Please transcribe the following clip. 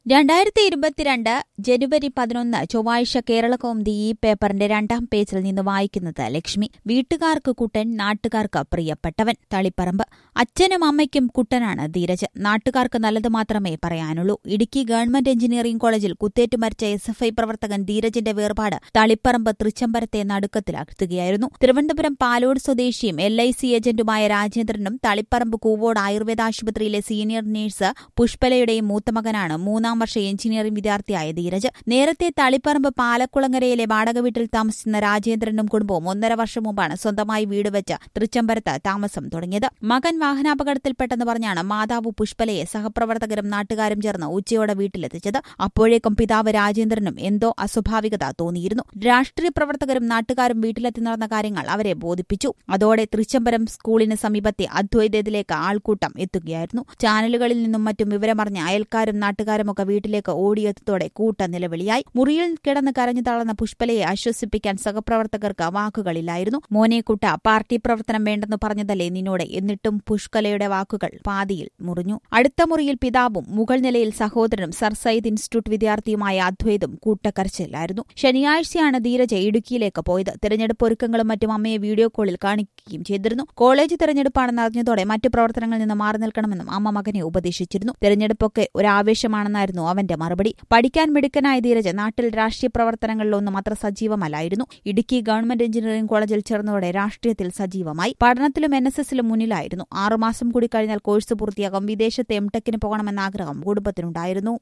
രണ്ടായിരത്തി ഇരുപത്തിരണ്ട് ജനുവരി പതിനൊന്ന് ചൊവ്വാഴ്ച കേരളകൗമുദി ഈ പേപ്പറിന്റെ രണ്ടാം പേജിൽ നിന്ന് വായിക്കുന്നത് ലക്ഷ്മി വീട്ടുകാർക്ക് കുട്ടൻ നാട്ടുകാർക്ക് പ്രിയപ്പെട്ടവൻ തളിപ്പറമ്പ് അച്ഛനും അമ്മയ്ക്കും കുട്ടനാണ് ധീരജ് നാട്ടുകാർക്ക് നല്ലത് മാത്രമേ പറയാനുള്ളൂ ഇടുക്കി ഗവൺമെന്റ് എഞ്ചിനീയറിംഗ് കോളേജിൽ കുത്തേറ്റു മരിച്ച എസ് എഫ് ഐ പ്രവർത്തകൻ ധീരജിന്റെ വേർപാട് തളിപ്പറമ്പ് തൃച്ചംബരത്തെ നടുക്കത്തിലാക്കുകയായിരുന്നു തിരുവനന്തപുരം പാലോട് സ്വദേശിയും എൽ ഐ സി ഏജന്റുമായ രാജേന്ദ്രനും തളിപ്പറമ്പ് കൂവോട് ആയുർവേദ ആശുപത്രിയിലെ സീനിയർ നഴ്സ് പുഷ്പലയുടെയും മൂത്തമകനാണ് മൂന്നാം വർഷ എഞ്ചിനീയറിംഗ് വിദ്യാർത്ഥിയായ ധീരജ് നേരത്തെ തളിപ്പറമ്പ് പാലക്കുളങ്ങരയിലെ വാടക വീട്ടിൽ താമസിക്കുന്ന രാജേന്ദ്രനും കുടുംബവും ഒന്നര വർഷം മുമ്പാണ് സ്വന്തമായി വീട് വെച്ച് തൃച്ചംബരത്ത് താമസം തുടങ്ങിയത് മകൻ വാഹനാപകടത്തിൽപ്പെട്ടെന്ന് പറഞ്ഞാണ് മാതാവ് പുഷ്പലയെ സഹപ്രവർത്തകരും നാട്ടുകാരും ചേർന്ന് ഉച്ചയോടെ വീട്ടിലെത്തിച്ചത് അപ്പോഴേക്കും പിതാവ് രാജേന്ദ്രനും എന്തോ അസ്വാഭാവികത തോന്നിയിരുന്നു രാഷ്ട്രീയ പ്രവർത്തകരും നാട്ടുകാരും വീട്ടിലെത്തി നടന്ന കാര്യങ്ങൾ അവരെ ബോധിപ്പിച്ചു അതോടെ തൃച്ചംബരം സ്കൂളിന് സമീപത്തെ അദ്വൈതത്തിലേക്ക് ആൾക്കൂട്ടം എത്തുകയായിരുന്നു ചാനലുകളിൽ നിന്നും മറ്റും വിവരമറിഞ്ഞ അയൽക്കാരും നാട്ടുകാരുമൊക്കെ വീട്ടിലേക്ക് ഓടിയെത്തത്തോടെ കൂട്ട നിലവിളിയായി മുറിയിൽ കിടന്ന് കരഞ്ഞു തളർന്ന പുഷ്പലയെ ആശ്വസിപ്പിക്കാൻ സഹപ്രവർത്തകർക്ക് വാക്കുകളില്ലായിരുന്നു മോനെക്കുട്ട പാർട്ടി പ്രവർത്തനം വേണ്ടെന്ന് പറഞ്ഞതല്ലേ നിന്നോട് എന്നിട്ടും പുഷ്കലയുടെ വാക്കുകൾ പാതിയിൽ മുറിഞ്ഞു അടുത്ത മുറിയിൽ പിതാവും മുകൾ നിലയിൽ സഹോദരനും സർ സയ്യിദ് ഇൻസ്റ്റിറ്റ്യൂട്ട് വിദ്യാർത്ഥിയുമായ അദ്വൈതും കൂട്ടക്കരച്ചിലായിരുന്നു ശനിയാഴ്ചയാണ് ധീരജ ഇടുക്കിയിലേക്ക് പോയത് തെരഞ്ഞെടുപ്പ് ഒരുക്കങ്ങളും മറ്റും അമ്മയെ വീഡിയോ കോളിൽ കാണിക്കുകയും ചെയ്തിരുന്നു കോളേജ് തെരഞ്ഞെടുപ്പാണെന്ന് അറിഞ്ഞതോടെ മറ്റു പ്രവർത്തനങ്ങളിൽ നിന്ന് മാറി നിൽക്കണമെന്നും അമ്മ മകനെ ഉപദേശിച്ചിരുന്നു തെരഞ്ഞെടുപ്പൊക്കെ ഒരാവേശമാണെന്നായിരുന്നു അവന്റെ മറുപടി പഠിക്കാൻ മിടുക്കനായ ധീരജ് നാട്ടിൽ രാഷ്ട്രീയ പ്രവർത്തനങ്ങളിലൊന്നും അത്ര സജീവമല്ലായിരുന്നു ഇടുക്കി ഗവൺമെന്റ് എഞ്ചിനീയറിംഗ് കോളേജിൽ ചേർന്നതോടെ രാഷ്ട്രീയത്തിൽ സജീവമായി പഠനത്തിലും എൻ എസ് എസിലും മുന്നിലായിരുന്നു ആറുമാസം കൂടി കഴിഞ്ഞാൽ കോഴ്സ് പൂർത്തിയാകും വിദേശത്ത് എംടെക്കിന് പോകണമെന്ന ആഗ്രഹം കുടുംബത്തിനുണ്ടായിരുന്നു